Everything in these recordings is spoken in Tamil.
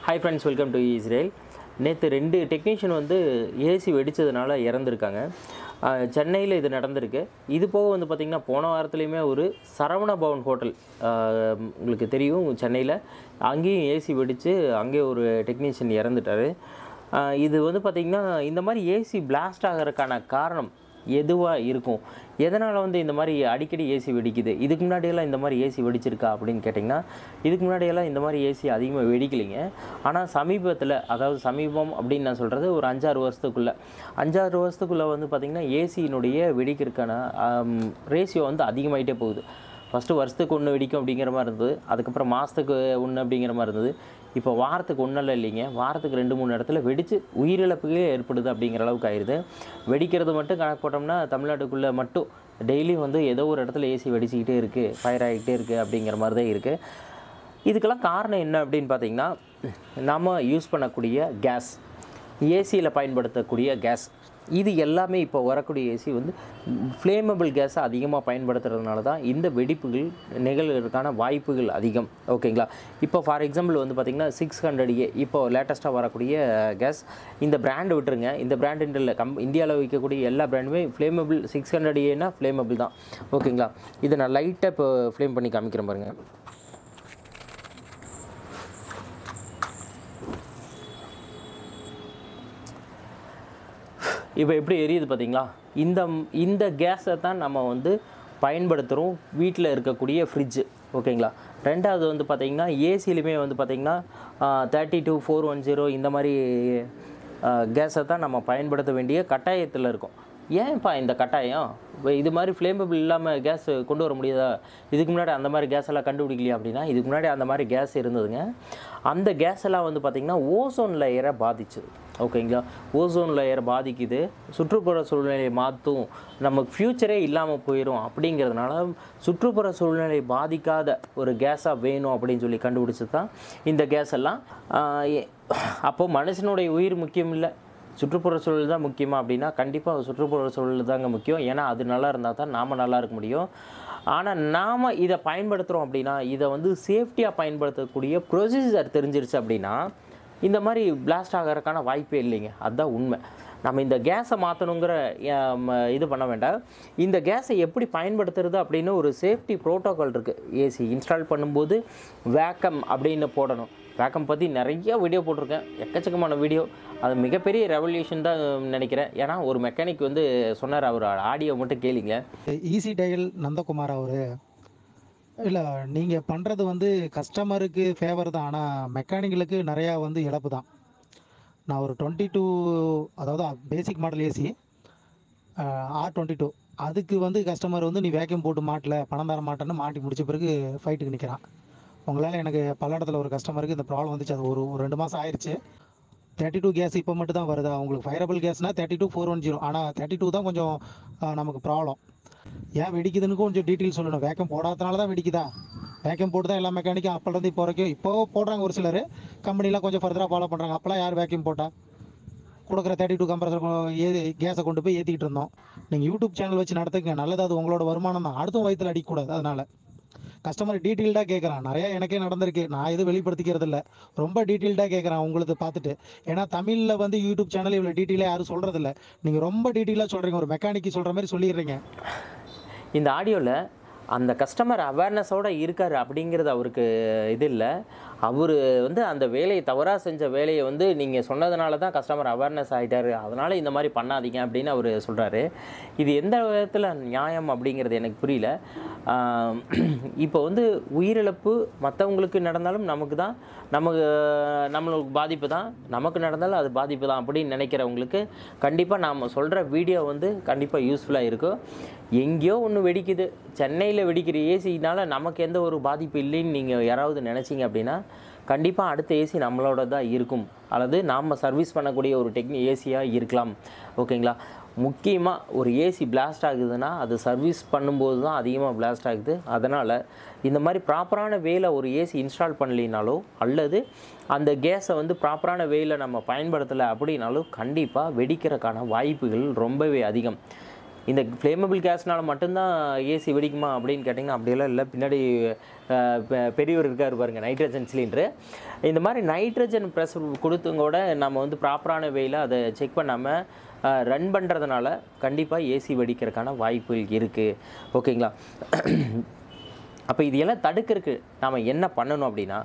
Hi friends welcome to Israel நேற்று ரெண்டு டெக்னீஷியன் வந்து ஏசி வெடித்ததுனால இறந்துருக்காங்க சென்னையில் இது நடந்திருக்கு இது போக வந்து பார்த்திங்கன்னா போன வாரத்துலேயுமே ஒரு சரவண பவன் ஹோட்டல் ஆஹ் உங்களுக்கு தெரியும் சென்னையில் அங்கேயும் ஏசி வெடித்து அங்கே ஒரு டெக்னீஷியன் இறந்துட்டார் ஆஹ் இது வந்து பார்த்திங்கன்னா இந்த மாதிரி ஏசி பிளாஸ்ட் ஆகிறதுக்கான காரணம் எதுவாக இருக்கும் எதனால் வந்து இந்த மாதிரி அடிக்கடி ஏசி வெடிக்குது இதுக்கு முன்னாடியெல்லாம் இந்த மாதிரி ஏசி வெடிச்சிருக்கா அப்படின்னு கேட்டிங்கன்னா இதுக்கு முன்னாடியெல்லாம் இந்த மாதிரி ஏசி அதிகமாக வெடிக்கலைங்க ஆனால் சமீபத்தில் அதாவது சமீபம் அப்படின்னு நான் சொல்கிறது ஒரு அஞ்சாறு வருஷத்துக்குள்ளே அஞ்சாறு வருஷத்துக்குள்ளே வந்து பார்த்திங்கன்னா ஏசியினுடைய வெடிக்கிறதுக்கான ரேஷியோ வந்து அதிகமாகிட்டே போகுது ஃபஸ்ட்டு வருஷத்துக்கு ஒன்று வெடிக்கும் அப்படிங்கிற மாதிரி இருந்தது அதுக்கப்புறம் மாதத்துக்கு ஒன்று அப்படிங்கிற மாதிரி இருந்தது இப்போ வாரத்துக்கு ஒன்றெல்லாம் இல்லைங்க வாரத்துக்கு ரெண்டு மூணு இடத்துல வெடித்து உயிரிழப்புகளே ஏற்படுது அப்படிங்கிற அளவுக்கு ஆயிடுது வெடிக்கிறது மட்டும் கணக்கு போட்டோம்னா தமிழ்நாட்டுக்குள்ளே மட்டும் டெய்லி வந்து ஏதோ ஒரு இடத்துல ஏசி வெடிச்சிக்கிட்டே இருக்குது ஃபயர் ஆகிக்கிட்டே இருக்குது அப்படிங்கிற மாதிரி தான் இருக்குது இதுக்கெல்லாம் காரணம் என்ன அப்படின்னு பார்த்தீங்கன்னா நம்ம யூஸ் பண்ணக்கூடிய கேஸ் ஏசியில் பயன்படுத்தக்கூடிய கேஸ் இது எல்லாமே இப்போ வரக்கூடிய ஏசி வந்து ஃப்ளேமபிள் கேஸை அதிகமாக பயன்படுத்துறதுனால தான் இந்த வெடிப்புகள் நிகழ்வதற்கான வாய்ப்புகள் அதிகம் ஓகேங்களா இப்போ ஃபார் எக்ஸாம்பிள் வந்து பார்த்திங்கன்னா சிக்ஸ் ஹண்ட்ரட் ஏ இப்போ லேட்டஸ்ட்டாக வரக்கூடிய கேஸ் இந்த பிராண்டு விட்டுருங்க இந்த பிராண்டு இல்லை கம் இந்தியாவில் விற்கக்கூடிய எல்லா பிராண்டுமே ஃப்ளேமபிள் சிக்ஸ் ஹண்ட்ரட் ஏனா ஃப்ளேமபிள் தான் ஓகேங்களா இதை நான் லைட்டாக இப்போ ஃப்ளேம் பண்ணி காமிக்கிறேன் பாருங்கள் இப்போ எப்படி எரியுது பார்த்தீங்களா இந்த இந்த கேஸை தான் நம்ம வந்து பயன்படுத்துகிறோம் வீட்டில் இருக்கக்கூடிய ஃப்ரிட்ஜு ஓகேங்களா ரெண்டாவது வந்து பார்த்திங்கன்னா ஏசிலுமே வந்து பார்த்திங்கன்னா thirty two four one zero இந்த மாதிரி கேஸை தான் நம்ம பயன்படுத்த வேண்டிய கட்டாயத்தில் இருக்கோம் ஏன்ப்பா இந்த கட்டாயம் இப்போ இது மாதிரி ஃப்ளேமபிள் இல்லாமல் கேஸ் கொண்டு வர முடியாதா இதுக்கு முன்னாடி அந்த மாதிரி கேஸ் எல்லாம் கண்டுபிடிக்கலையா அப்படின்னா இதுக்கு முன்னாடி அந்த மாதிரி கேஸ் இருந்ததுங்க அந்த கேஸ் எல்லாம் வந்து பார்த்திங்கன்னா ஓசோன் லேயரை பாதிச்சுது ஓகேங்களா ஓசோன் லேயர் பாதிக்குது சுற்றுப்புற சூழ்நிலையை மாற்றும் நமக்கு ஃப்யூச்சரே இல்லாமல் போயிடும் அப்படிங்கிறதுனால சுற்றுப்புற சூழ்நிலை பாதிக்காத ஒரு கேஸாக வேணும் அப்படின்னு சொல்லி கண்டுபிடிச்சது தான் இந்த கேஸ் எல்லாம் அப்போது மனுஷனுடைய உயிர் முக்கியம் இல்லை சுற்றுப்புற சூழல் தான் முக்கியமா அப்படின்னா கண்டிப்பாக சுற்றுப்புற சூழல் தாங்க முக்கியம் ஏன்னா அது நல்லா இருந்தால் தான் நாம் நல்லா இருக்க முடியும் ஆனால் நாம் இதை பயன்படுத்துகிறோம் அப்படின்னா இதை வந்து சேஃப்டியாக பயன்படுத்தக்கூடிய ப்ரொசீஜர் தெரிஞ்சிருச்சு அப்படின்னா இந்த மாதிரி பிளாஸ்ட் ஆகிறதுக்கான வாய்ப்பே இல்லைங்க அதுதான் உண்மை நம்ம இந்த கேஸை மாற்றணுங்கிற இது பண்ண வேண்டாம் இந்த கேஸை எப்படி பயன்படுத்துறது அப்படின்னு ஒரு சேஃப்டி ப்ரோட்டோகால் இருக்குது ஏசி இன்ஸ்டால் பண்ணும்போது வேக்கம் அப்படின்னு போடணும் வேக்கம் பற்றி நிறைய வீடியோ போட்டிருக்கேன் எக்கச்சக்கமான வீடியோ அது மிகப்பெரிய ரெவல்யூஷன் தான் நினைக்கிறேன் ஏன்னா ஒரு மெக்கானிக் வந்து சொன்னார் அவர் ஆடியோ மட்டும் கேளுங்க ஈஸி டயல் நந்தகுமார் அவரு இல்லை நீங்கள் பண்ணுறது வந்து கஸ்டமருக்கு ஃபேவர் தான் ஆனால் மெக்கானிக்கலுக்கு நிறையா வந்து இழப்பு தான் நான் ஒரு டுவெண்ட்டி டூ அதாவது basic model AC R twenty two அதுக்கு வந்து கஸ்டமர் வந்து நீ வேக்யூம் போட்டு மாட்டல பணம் தர மாட்டேன்னு மாட்டி முடிச்ச பிறகு ஃபைட்டுக்கு நிற்கிறான் உங்களால் எனக்கு பல்லடத்தில் ஒரு கஸ்டமருக்கு இந்த ப்ராப்ளம் வந்துச்சு அது ஒரு ஒரு ரெண்டு மாதம் ஆயிடுச்சு தேர்ட்டி டூ கேஸ் இப்போ மட்டும் தான் வருதா உங்களுக்கு ஃபயரபிள் கேஸ்னால் thirty two four one zero ஆனால் தேர்ட்டி டூ தான் கொஞ்சம் ஆ, நமக்கு ப்ராப்ளம் ஏன் வெடிக்குதுன்னு கொஞ்சம் டீட்டெயில் சொல்லணும் வேக்கம் போடாதனால தான் வெடிக்குதா வேக்கம் போட்டு தான் எல்லா மெக்கானிக்கும் அப்போலேருந்து இப்போ வரைக்கும் இப்போ போடுறாங்க ஒரு சிலர் கம்பெனிலாம் கொஞ்சம் ஃபர்தராக ஃபாலோ பண்ணுறாங்க அப்போலாம் யார் வேக்யூம் போட்டா கொடுக்குற தேர்ட்டி டூ கம்ப்ரஸர் ஏ கேஸை கொண்டு போய் ஏற்றிக்கிட்டு இருந்தோம் நீங்கள் யூடியூப் சேனல் வச்சு நடத்துங்க நல்லது அது உங்களோட வருமானம் தான் அடுத்த வயிற்றில் அடிக்கக்கூடாது அதனால் கஸ்டமர் டீட்டெயில்டாக கேட்குறான் நிறையா எனக்கே நடந்திருக்கு நான் எதுவும் வெளிப்படுத்திக்கிறது இல்லை ரொம்ப டீட்டெயில்டாக கேட்குறான் உங்களுக்கு பார்த்துட்டு ஏன்னா தமிழில் வந்து யூடியூப் சேனல் இவ்வளோ டீட்டெயிலாக யாரும் சொல்கிறதில்ல நீங்கள் ரொம்ப டீட்டெயிலாக சொல்கிறீங்க ஒரு மெக்கானிக்கு சொல்கிற மாதிரி சொல்லிடுறீங்க இந்த ஆடியோவில் அந்த கஸ்டமர் அவேர்னஸோடு இருக்கார் அப்படிங்கிறது அவருக்கு இது இல்லை அவர் வந்து அந்த வேலையை தவறாக செஞ்ச வேலையை வந்து நீங்கள் சொன்னதுனால தான் கஸ்டமர் அவேர்னஸ் ஆகிட்டாரு அதனால் இந்த மாதிரி பண்ணாதீங்க அப்படின்னு அவர் சொல்கிறாரு இது எந்த விதத்தில் நியாயம் அப்படிங்கிறது எனக்கு புரியல ஆம், இப்போ வந்து உயிரிழப்பு மற்றவங்களுக்கு நடந்தாலும் நமக்கு தான் நமக்கு நம்மளுக்கு பாதிப்பு தான் நமக்கு நடந்தாலும் அது பாதிப்பு தான் அப்படின்னு நினைக்கிறவங்களுக்கு கண்டிப்பாக நாம் சொல்கிற வீடியோ வந்து கண்டிப்பாக யூஸ்ஃபுல்லாக இருக்கும் எங்கேயோ ஒன்று வெடிக்குது சென்னையில் வெடிக்கிற ஏசினால நமக்கு எந்த ஒரு பாதிப்பு இல்லைன்னு நீங்கள் யாராவது நினச்சிங்க அப்படின்னா கண்டிப்பாக அடுத்த ஏசி நம்மளோட தான் இருக்கும் அல்லது நாம் சர்வீஸ் பண்ணக்கூடிய ஒரு டெக்னி ஏசியாக இருக்கலாம் ஓகேங்களா முக்கியமாக ஒரு ஏசி பிளாஸ்ட் ஆகுதுன்னா அது சர்வீஸ் பண்ணும்போது தான் அதிகமாக பிளாஸ்ட் ஆகுது அதனால் இந்த மாதிரி ப்ராப்பரான வேல ஒரு ஏசி இன்ஸ்டால் பண்ணலினாலோ அல்லது அந்த கேஸை வந்து ப்ராப்பரான வேல நம்ம பயன்படுத்தலை அப்படின்னாலும் கண்டிப்பாக வெடிக்கிறதுக்கான வாய்ப்புகள் ரொம்பவே அதிகம் இந்த ஃப்ளேமபிள் கேஸ்னால மட்டும்தான் ஏசி வெடிக்குமா அப்படின்னு கேட்டிங்கன்னா அப்படியெல்லாம் இல்லை பின்னாடி அஹ், பெ- பெரியவர் இருக்கார் பாருங்க நைட்ரஜன் சிலிண்டரு இந்த மாதிரி நைட்ரஜன் ப்ரெஷர் கொடுத்தும் கூட நம்ம வந்து ப்ராப்பரான வேயில் அதை செக் பண்ணாமல் ரன் பண்ணுறதுனால கண்டிப்பாக ஏசி வெடிக்கிறதுக்கான வாய்ப்புகள் இருக்குது ஓகேங்களா அப்போ இது எல்லாம் தடுக்கிறதுக்கு நாம் என்ன பண்ணணும் அப்படின்னா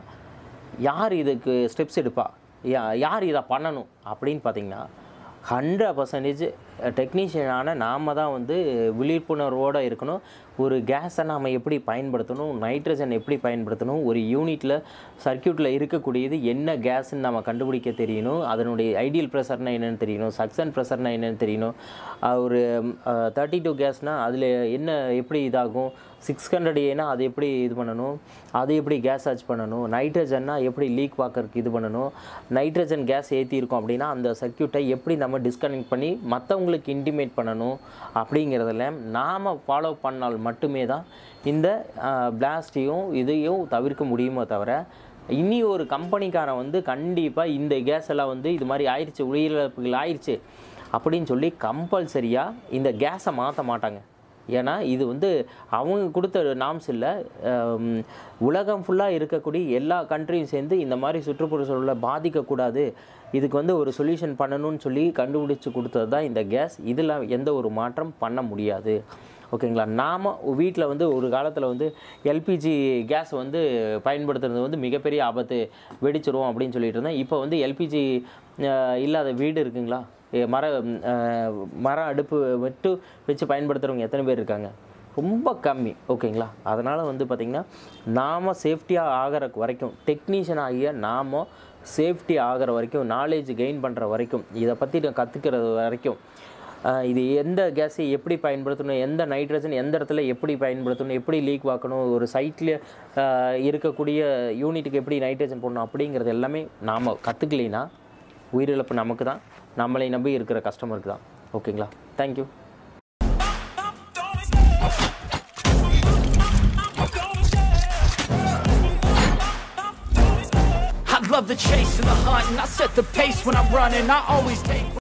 யார் இதுக்கு ஸ்டெப்ஸ் எடுப்பா யா யார் இதை பண்ணணும் அப்படின்னு பார்த்தீங்கன்னா ஹண்ட்ரட் பர்சன்டேஜ் டெக்னீஷியனான நாம் தான் வந்து விழிப்புணர்வோடு இருக்கணும் ஒரு கேஸை நாம் எப்படி பயன்படுத்தணும் நைட்ரஜன் எப்படி பயன்படுத்தணும் ஒரு யூனிட்டில் சர்க்கியூட்டில் இருக்கக்கூடியது என்ன கேஸ்ன்னு நம்ம கண்டுபிடிக்க தெரியணும் அதனுடைய ஐடியல் ப்ரெஷர்னா என்னென்னு தெரியணும் சக்சன் ப்ரெஷர்னா என்னென்னு தெரியணும் அஹ் ஒரு தேர்ட்டி டூ கேஸ்னால் அதில் என்ன எப்படி இதாகும் சிக்ஸ் ஹண்ட்ரட் ஏனா அது எப்படி இது பண்ணணும் அது எப்படி கேஸ் ஆச் பண்ணணும் நைட்ரஜன்னா எப்படி லீக் பார்க்கறதுக்கு இது பண்ணணும் நைட்ரஜன் கேஸ் ஏற்றிருக்கோம் அப்படின்னா அந்த சர்க்கியூட்டை எப்படி நம்ம டிஸ்கனெக்ட் பண்ணி மற்றவங்களுக்கு இன்டிமேட் பண்ணணும் அப்படிங்கிறதுல நாம் ஃபாலோ பண்ணால் மட்டுமே தான் இந்த பிளாஸ்டையும் இதையும் தவிர்க்க முடியுமோ தவிர இனி ஒரு கம்பெனிக்காரன் வந்து கண்டிப்பாக இந்த கேஸ் எல்லாம் வந்து இது மாதிரி ஆயிடுச்சு உயிரிழப்புகள் ஆயிடுச்சு அப்படின்னு சொல்லி கம்பல்சரியாக இந்த கேஸை மாற்ற மாட்டாங்க ஏன்னா இது வந்து அவங்க கொடுத்த நாம்ஸ் இல்லை ஹம், உலகம் ஃபுல்லாக இருக்கக்கூடிய எல்லா கண்ட்ரியும் சேர்ந்து இந்த மாதிரி சுற்றுப்புற சூழலை பாதிக்கக்கூடாது இதுக்கு வந்து ஒரு சொல்யூஷன் பண்ணணும்னு சொல்லி கண்டுபிடிச்சு கொடுத்தது தான் இந்த கேஸ் இதில் எந்த ஒரு மாற்றம் பண்ண முடியாது ஓகேங்களா நாம் வீட்டில் வந்து ஒரு காலத்தில் வந்து எல்பிஜி கேஸ் வந்து பயன்படுத்துறது வந்து மிகப்பெரிய ஆபத்து வெடிச்சிரும் அப்படின்னு சொல்லிட்டு இருந்தேன் இப்போ வந்து எல்பிஜி இல்லாத வீடு இருக்குங்களா எ, மர ம், அஹ், மர அடுப்பு மட்டும் வச்சு பயன்படுத்துகிறவங்க எத்தனை பேர் இருக்காங்க ரொம்ப கம்மி ஓகேங்களா அதனால் வந்து பார்த்திங்கன்னா நாம் சேஃப்டியாக ஆகிற வரைக்கும் டெக்னீஷியன் ஆகிய நாம் சேஃப்டி ஆகிற வரைக்கும் நாலேஜ் கெயின் பண்ணுற வரைக்கும் இதை பற்றி நான் கற்றுக்கிறது வரைக்கும் ஆஹ் இது எந்த கேஸை எப்படி பயன்படுத்தணும் எந்த நைட்ரஜன் எந்த இடத்துல எப்படி பயன்படுத்தணும் எப்படி லீக் வாக்கணும் ஒரு சைட்டில் இருக்கக்கூடிய யூனிட்டுக்கு எப்படி நைட்ரஜன் போடணும் அப்படிங்கிறது எல்லாமே நாம் கற்றுக்கலைன்னா உயிரிழப்பு நமக்கு தான் நம்மளை நம்பி இருக்கிற கஸ்டமருக்கு தான் ஓகேங்களா thank you I love the chase and the hunt, and I set the pace when I'm running. I always take.